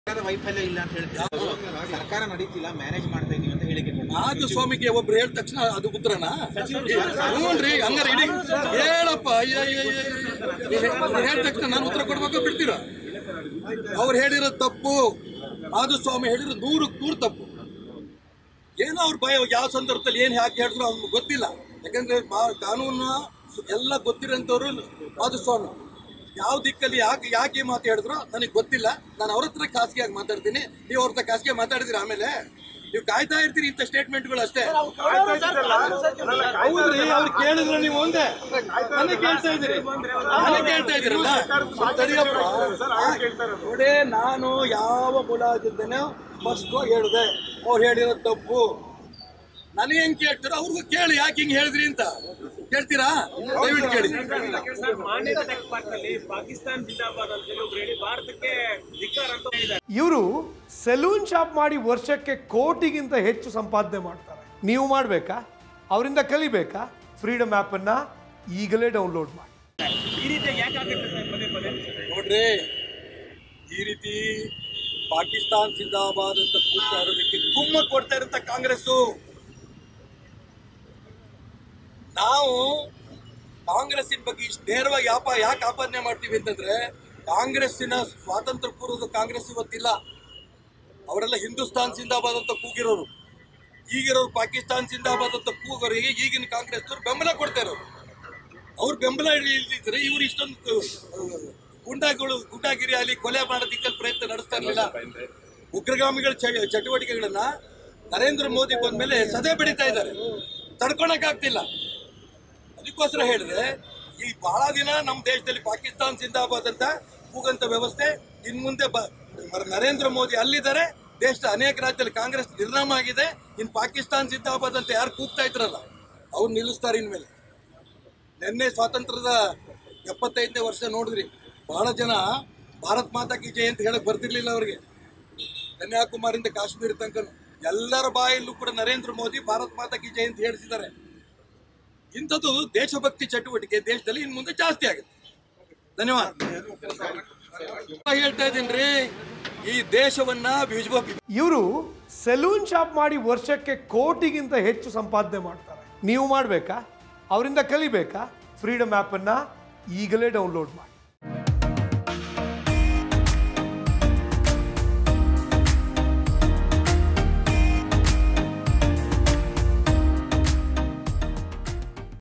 ಸರ್ಕಾರದ ವೈಫಲ್ಯ ಇಲ್ಲ ಅಂತ ಹೇಳ್ತೀವಿ ಸರ್ಕಾರ ನಡೀತಿಲ್ಲ ಮ್ಯಾನೇಜ್ ಮಾಡ್ತಾ ಇದೀವಿ ಅಂತ ಹೇಳಿಕೆ ಕೊಟ್ರು. ಆದ ಸ್ವಾಮಿಗೆ ಒಬ್ರು ಹೇಳಿದ ತಕ್ಷಣ ಅದು ಉತ್ತರನ ಹ್ಞೂನ್ರಿ ಹಂಗಾರೆ ಇಡೀ ಹೇಳಪ್ಪ ಅಯ್ಯ ಅಯ್ಯ, ಅಯ್ಯ, ಅಯ್ಯ. ಅವ್ರು ಹೇಳಿದ ತಕ್ಷಣ ನಾನು ಉತ್ತರ ಕೊಡ್ಬೇಕು ಬಿಡ್ತೀರ ಅವ್ರು ಹೇಳಿರೋದು ತಪ್ಪು ಆದ ಸ್ವಾಮಿ ಹೇಳಿರೋದು ನೂರು ನೂರು ತಪ್ಪು ಏನೋ ಅವ್ರ ಭಯ ಯಾವ ಸಂದರ್ಭದಲ್ಲಿ ಏನು ಯಾಕೆ ಹೇಳಿದ್ರು ಅವ್ರಿಗೆ ಗೊತ್ತಿಲ್ಲ ಯಾಕಂದ್ರೆ ಬಾ- ಕಾನೂನು ಎಲ್ಲ ಗೊತ್ತಿರೋಂಥವ್ರು ಮಾಧುಸ್ವಾಮಿ ಯಾವ ದಿಕ್ಕಲ್ಲಿ ಯಾಕೆ ಯಾಕೆ ಈ ಮಾತು ಹೇಳಿದ್ರು ನನಗೆ ಗೊತ್ತಿಲ್ಲ ನಾನು ಅವ್ರ ಹತ್ರ ಖಾಸಗಿಯಾಗಿ ಮಾತಾಡ್ತೀನಿ ನೀವು ಅವ್ರ ಹತ್ರ ಖಾಸಗಿ ಮಾತಾಡಿದ್ರಿ ಆಮೇಲೆ ನೀವು ಕಾಯ್ತಾ ಇರ್ತೀರಿ ಇಂಥ ಸ್ಟೇಟ್ಮೆಂಟ್ಗಳು ಅಷ್ಟೇ ಹೌದ್ರಿ ಅವ್ರು ಕೇಳಿದ್ರೆ ನೀವು ಒಂದೇ ನನಗೆ ಕೇಳ್ತಾ ಇದ್ದೀರಿ ನನಗೆ ಕೇಳ್ತಾ ಇದ್ದೀರಲ್ಲ ತಡಿಯಪ್ಪ ನೋಡಿ ನಾನು ಯಾವ ಮುಲಾಜಿದ್ದೇನೆ ಸ್ಪಷ್ಟವಾಗಿ ಹೇಳಿದೆ ಅವ್ರು ಹೇಳಿರೋದು ತಪ್ಪು ನನಗೆ ಹೆಂಗ್ ಕೇಳ್ತೀರ ಅವ್ರಿಗೂ ಕೇಳಿ ಯಾಕೆ ಹಿಂಗ್ ಹೇಳಿದ್ರಿ ಅಂತ ಕೇಳ್ತೀರಾ ದಯವಿಟ್ಟು ಕೇಳಿ ಸರ್ ಮಾನ್ಯದ ಟೆಕ್ ಪಾರ್ಕ್ ನಲ್ಲಿ ಪಾಕಿಸ್ತಾನ್ ಜಿಂದಾಬಾದ್ ಅಂತ ಹೇಳಿ ಒಬ್ರು ಹೇಳಿ ಭಾರತಕ್ಕೆ ಧಿಕ್ಕಾರ ಅಂತ ಹೇಳಿದ್ದಾರೆ ಇವರು ಸೆಲೂನ್ ಶಾಪ್ ಮಾಡಿ ವರ್ಷಕ್ಕೆ ಕೋಟಿಗಿಂತ ಹೆಚ್ಚು ಸಂಪಾದನೆ ಮಾಡ್ತಾರೆ ನೀವು ಮಾಡಬೇಕಾ ಅವರಿಂದ ಕಲಿಬೇಕಾ ಫ್ರೀಡಮ್ ಆ್ಯಪನ್ನು ಈಗಲೇ ಡೌನ್ಲೋಡ್ ಮಾಡಿ ಈ ರೀತಿಯಾಗಿ ಯಾಕೆ ಆಗುತ್ತೆ ಸರ್ ಪದೇ ಪದೇ ನೋಡ್ರಿ ಈ ರೀತಿ ಪಾಕಿಸ್ತಾನ್ ಜಿಂದಾಬಾದ್ ಅಂತ ಕೂಗ್ತಾ ಇರೋದಕ್ಕೆ ಕುಮ್ಮ ಕೊಡ್ತಾ ಇರುತ್ತ ಕಾಂಗ್ರೆಸ್ಸು ನಾವು ಕಾಂಗ್ರೆಸ್ಸಿನ ಬಗ್ಗೆ ಇಷ್ಟು ನೇರವಾಗಿ ಯಾಪ ಯಾಕೆ ಆಪಾದನೆ ಮಾಡ್ತೀವಿ ಅಂತಂದ್ರೆ ಕಾಂಗ್ರೆಸ್ಸಿನ ಸ್ವಾತಂತ್ರ್ಯ ಪೂರ್ವದ ಕಾಂಗ್ರೆಸ್ ಇವತ್ತಿಲ್ಲ ಅವರೆಲ್ಲ ಹಿಂದೂಸ್ತಾನ್ ಜಿಂದಾಬಾದ್ ಅಂತ ಕೂಗಿರೋರು ಈಗಿರೋರು ಪಾಕಿಸ್ತಾನ್ ಜಿಂದಾಬಾದ್ ಅಂತ ಕೂಗೋರಿಗೆ ಈಗಿನ ಕಾಂಗ್ರೆಸ್ನವ್ರು ಬೆಂಬಲ ಕೊಡ್ತಾ ಇರೋರು ಅವ್ರು ಬೆಂಬಲ ಇಲ್ದಿದ್ರೆ ಇವ್ರು ಇಷ್ಟೊಂದು ಅಹ್, ಗುಂಡಾಗಳು ಗುಂಡಾಗಿರಿ ಅಲ್ಲಿ ಕೊಲೆ ಮಾಡೋದಿಕ್ಕಲ್ಲಿ ಪ್ರಯತ್ನ ನಡೆಸ್ತಾ ಇರಲಿಲ್ಲ ಉಗ್ರಗಾಮಿಗಳ ಚ- ಚಟುವಟಿಕೆಗಳನ್ನ ನರೇಂದ್ರ ಮೋದಿ ಬಂದ್ಮೇಲೆ ಸದೆ ಬೆಳೀತಾ ಇದ್ದಾರೆ ತಡ್ಕೊಳಕ್ ಆಗ್ತಿಲ್ಲ ಅದಕ್ಕೋಸ್ಕರ ಹೇಳಿದ್ರೆ ಈ ಬಹಳ ದಿನ ನಮ್ಮ ದೇಶದಲ್ಲಿ ಪಾಕಿಸ್ತಾನ್ ಜಿಂದಾಬಾದ್ ಅಂತ ಕೂಗಂತ ವ್ಯವಸ್ಥೆ ಇನ್ ಮುಂದೆ ಬ ಮ- ನರೇಂದ್ರ ಮೋದಿ ಅಲ್ಲಿದ್ದಾರೆ ದೇಶದ ಅನೇಕ ರಾಜ್ಯದಲ್ಲಿ ಕಾಂಗ್ರೆಸ್ ನಿರ್ನಾಮ ಆಗಿದೆ ಇನ್ ಪಾಕಿಸ್ತಾನ್ ಜಿಂದಾಬಾದ್ ಅಂತ ಯಾರು ಕೂಗ್ತಾ ಇದ್ರಲ್ಲ ಅವ್ರು ನಿಲ್ಲಿಸ್ತಾರೆ ಇನ್ಮೇಲೆ ನಿನ್ನೆ ಸ್ವಾತಂತ್ರ್ಯದ ಎಪ್ಪತ್ತೈದನೇ ವರ್ಷ ನೋಡಿದ್ರಿ ಬಹಳ ಜನ ಭಾರತ್ ಮಾತಾ ಕಿ ಜಯ ಅಂತ ಹೇಳಕ್ ಬರ್ತಿರ್ಲಿಲ್ಲ ಅವರಿಗೆ ಕನ್ಯಾಕುಮಾರಿಂದ ಕಾಶ್ಮೀರ ತನಕ ಎಲ್ಲರ ಬಾಯಲ್ಲೂ ಕೂಡ ನರೇಂದ್ರ ಮೋದಿ ಭಾರತ್ ಮಾತಾ ಕಿ ಜಯ ಅಂತ ಹೇಳಿಸಿದ್ದಾರೆ ಇಂಥದ್ದು ದೇಶಭಕ್ತಿ ಚಟುವಟಿಕೆ ದೇಶದಲ್ಲಿ ಇನ್ ಮುಂದೆ ಜಾಸ್ತಿ ಆಗುತ್ತೆ ಧನ್ಯವಾದ ಹೇಳ್ತಾ ಇದ್ದೀನಿ ಈ ದೇಶವನ್ನ ವಿಶ್ವ ಇವರು ಸೆಲೂನ್ ಶಾಪ್ ಮಾಡಿ ವರ್ಷಕ್ಕೆ ಕೋಟಿಗಿಂತ ಹೆಚ್ಚು ಸಂಪಾದನೆ ಮಾಡ್ತಾರೆ ನೀವು ಮಾಡಬೇಕಾ ಅವರಿಂದ ಕಲಿಬೇಕಾ ಫ್ರೀಡಮ್ ಆ್ಯಪನ್ನು ಈಗಲೇ ಡೌನ್ಲೋಡ್ ಮಾಡಿ